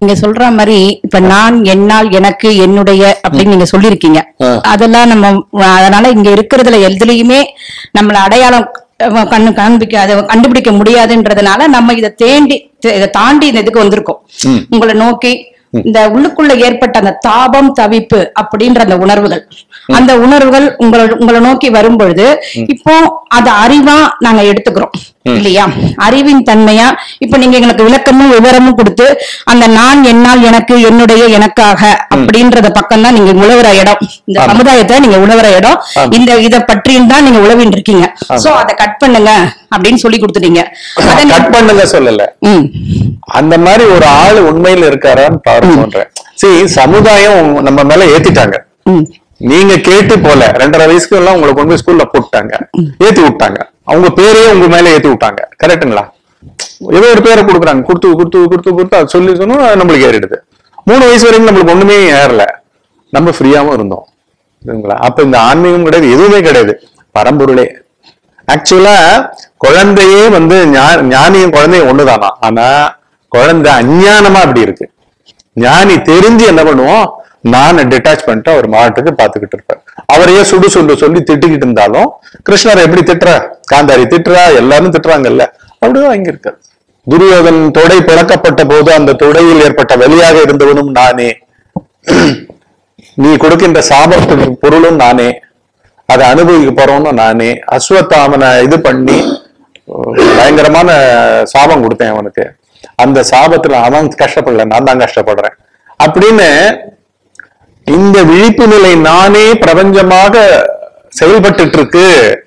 நீங்க சொல்ற மாதிரி இப்ப நான் என்னால் எனக்கு என்னுடைய அப்படின்னு நீங்க சொல்லிருக்கீங்க ஆ. அதெல்லாம் நம்ம அதனால இங்க இருக்கிறதுல எதுலயுமே நம்மள அடையாளம் அஹ், கண்ணு காண்பிக்க அதை கண்டுபிடிக்க முடியாதுன்றதுனால நம்ம இதை தேண்டி இதை தாண்டி இந்த இதுக்கு வந்திருக்கோம் ம். உங்களை நோக்கி இந்த உள்ளுக்குள்ள ஏற்பட்ட அந்த தாபம் தவிப்பு அப்படின்ற அந்த உணர்வுகள் அந்த உணர்வுகள் உங்களை உங்களை நோக்கி வரும் பொழுது இப்போ அதை அறிவா நாங்க எடுத்துக்கிறோம் இல்லையா அறிவின் தன்மையா இப்ப நீங்க எங்களுக்கு விளக்கமும் விவரமும் கொடுத்து அந்த நான் என்னால் எனக்கு என்னுடைய எனக்காக அப்படின்றத பக்கம் தான் நீங்க உழவுற இடம் இந்த ஆமா. சமுதாயத்தை நீங்க உழவுற இடம் ஆமா. இந்த இத பற்றியும் தான் நீங்க உழவின் இருக்கீங்க சோ அதை கட் பண்ணுங்க அப்படின்னு சொல்லி கொடுத்துட்டீங்க அதை நீ- கட் பண்ணுங்க சொல்லல ம் அந்த மாதிரி ஒரு ஆளு உண்மையில இருக்காரான்னு பாருங்கன்றேன் சரி சமுதாயம் உங்க- நம்ம மேல ஏத்திட்டாங்க ம் நீங்க கேட்டு போல ரெண்டரை வயசுக்கு எல்லாம் உங்களை கொண்டு போய் ஸ்கூல்ல போட்டாங்க ஏத்தி விட்டாங்க அவங்க பேரையே உங்க மேல ஏத்தி விட்டாங்க கரெக்ட்டுங்களா ஏதோ ஒரு பேரை கொடுக்குறாங்க கொடுத்து கொடுத்து கொடுத்து கொடுத்து அது சொல்லி சொன்னோம் அது நம்மளுக்கு ஏறிடுது மூணு வயசு வரைக்கும் நம்மளுக்கு ஒண்ணுமே ஏறல நம்ம ஃப்ரீயாவும் இருந்தோம் சரிங்களா அப்ப இந்த ஆன்மீகம் கிடையாது எதுவுமே கிடையாது பரம்பொருளே ஆக்சுவலா குழந்தையே வந்து ஞா- ஞானியும் குழந்தையும் ஒண்ணுதானா ஆனா குழந்தை அஞ்ஞானமா அப்படி இருக்கு ஞானி தெரிஞ்சு என்ன பண்ணுவோம் நான் டிட்டாச் பண்ணிட்டு அவர் மாட்டுக்கு பாத்துக்கிட்டு இருப்பார் அவரையே சுடு சுடு சொல்லி திட்டிக்கிட்டு இருந்தாலும் கிருஷ்ணரை எப்படி திட்டுற காந்தாரி திட்டுறா எல்லாரும் திட்டுறாங்கல்ல அப்படிதான் இங்க இருக்காரு துரியோதன் தொடை பிளக்கப்பட்ட போது அந்த தொடையில் ஏற்பட்ட வெளியாக இருந்தவனும் நானே நீ கொடுக்கின்ற சாபத்துக்கு பொருளும் நானே அதை அனுபவிக்க போறவனும் நானே அஸ்வத்தாமனை இது பண்ணி அஹ், பயங்கரமான சாபம் கொடுத்தேன் அவனுக்கு அந்த சாபத்துல அவன் கஷ்டப்படல நான் தான் கஷ்டப்படுறேன் அப்படின்னு இந்த விழிப்பு நிலை நானே பிரபஞ்சமாக செயல்பட்டுட்டு இருக்கு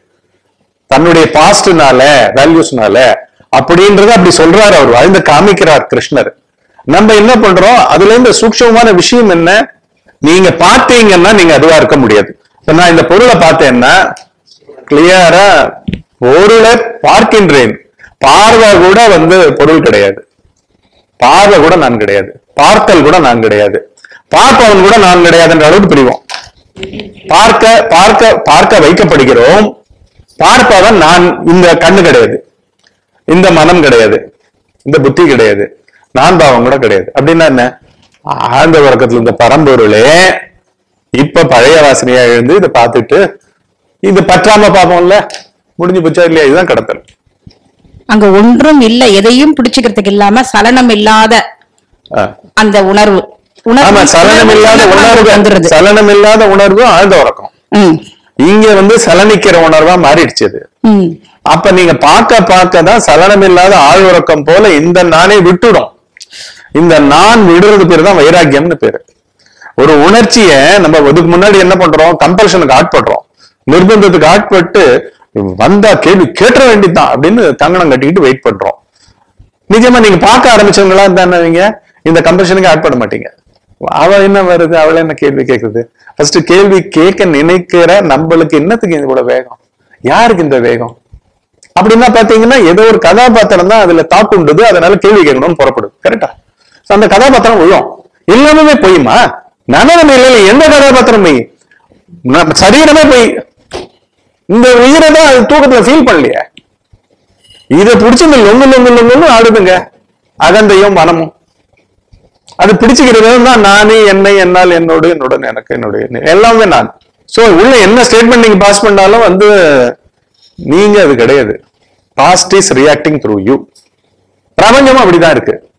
தன்னுடைய பாஸ்ட்னால வேல்யூஸ்னால அப்படின்றத அப்படி சொல்றாரு அவர் வாழ்ந்து காமிக்கிறார் கிருஷ்ணர் நம்ம என்ன பண்றோம் அதுல இருந்து சூக்ஷமமான விஷயம் என்ன நீங்க பார்த்தீங்கன்னா நீங்க அதுவா இருக்க முடியாது இப்ப நான் இந்த பொருளை பார்த்தேன்னா கிளியரா பொருளை பார்க்கின்றேன் பார்வை கூட வந்து பொருள் கிடையாது பார்வை கூட நான் கிடையாது பார்த்தல் கூட நான் கிடையாது பார்ப்பவன் கூட நான் கிடையாதுன்ற அளவுக்கு பிரிவோம் பார்க்க பார்க்க பார்க்க வைக்கப்படுகிறோம் பார்ப்பவன் நான் இந்த கண்ணு கிடையாது இந்த மனம் கிடையாது இந்த புத்தி கிடையாது நான் பாவம் கூட கிடையாது அப்படின்னா என்ன ஆழ்ந்த உறக்கத்துல இந்த பரம்பொருளே இப்ப பழைய வாசனையா எழுந்து இதை பார்த்துட்டு இது பற்றாம பார்ப்போம்ல முடிஞ்சு போச்சா இல்லையா இதுதான் கடத்தல் அங்க ஒன்றும் இல்ல எதையும் பிடிச்சுக்கிறதுக்கு இல்லாம சலனம் இல்லாத ஆ. அந்த உணர்வு ஆமா சலனம் இல்லாத உணர்வு வந்துருது சலனம் இல்லாத உணர்வு ஆழ்ந்த உறக்கம் ம், இங்க வந்து சலனிக்கிற உணர்வா மாறிடுச்சு அது ம், அப்ப நீங்க பார்க்க பார்க்க தான் சலனம் இல்லாத ஆழ்வுறக்கம் போல இந்த நானே விட்டுடும் இந்த நான் விடுறது பேரு தான் வைராக்கியம்னு பேரு ஒரு உணர்ச்சிய நம்ம இதுக்கு முன்னாடி என்ன பண்றோம் கம்பல்ஷனுக்கு ஆட்படுறோம் நிர்பந்தத்துக்கு ஆட்பட்டு வந்தா கேள்வி கேட்ட வேண்டியதுதான் அப்படின்னு கங்கணம் கட்டிக்கிட்டு வெயிட் பண்றோம் நிஜமா நீங்க பார்க்க ஆரம்பிச்சவங்களா இருந்தா நீங்க இந்த கம்பல்ஷனுக்கு ஆட் பண்ண மாட்டீங்க அவ என்ன வருது அவள என்ன கேள்வி கேக்குது ஃபர்ஸ்ட் கேள்வி கேட்க நினைக்கிற நம்மளுக்கு என்னத்துக்கு இந்த கூட வேகம் யாருக்கு இந்த வேகம் அப்படின்னா பாத்தீங்கன்னா ஏதோ ஒரு கதாபாத்திரம் தான் அதுல தாக்குண்டுது அதனால கேள்வி கேட்கணும்னு புறப்படுது கரெக்டா அந்த கதாபாத்திரம் விழும் எல்லாமே பொய்யுமா நனவ நிலையில எந்த கதாபாத்திரம் பொய் நம்ம சரீரமே பொய் இந்த உயிரை தான் அது தூக்கத்துல ஃபீல் பண்ணலையே இதை பிடிச்சு இந்த லொங்கு லொங்கு லொங்குன்னு ஆடுதுங்க அகந்தையும் மனமும் அது பிடிச்சுக்கிறது தான் நானே என்னை என்னால் என்னோடு என்னுடன் எனக்கு என்னுடைய நீ- எல்லாமே நான் சோ உள்ள என்ன ஸ்டேட்மெண்ட் நீங்க பாஸ் பண்ணாலும் வந்து நீங்க அது கிடையாது past is reacting through you பிரபஞ்சமும் அப்படிதான் இருக்கு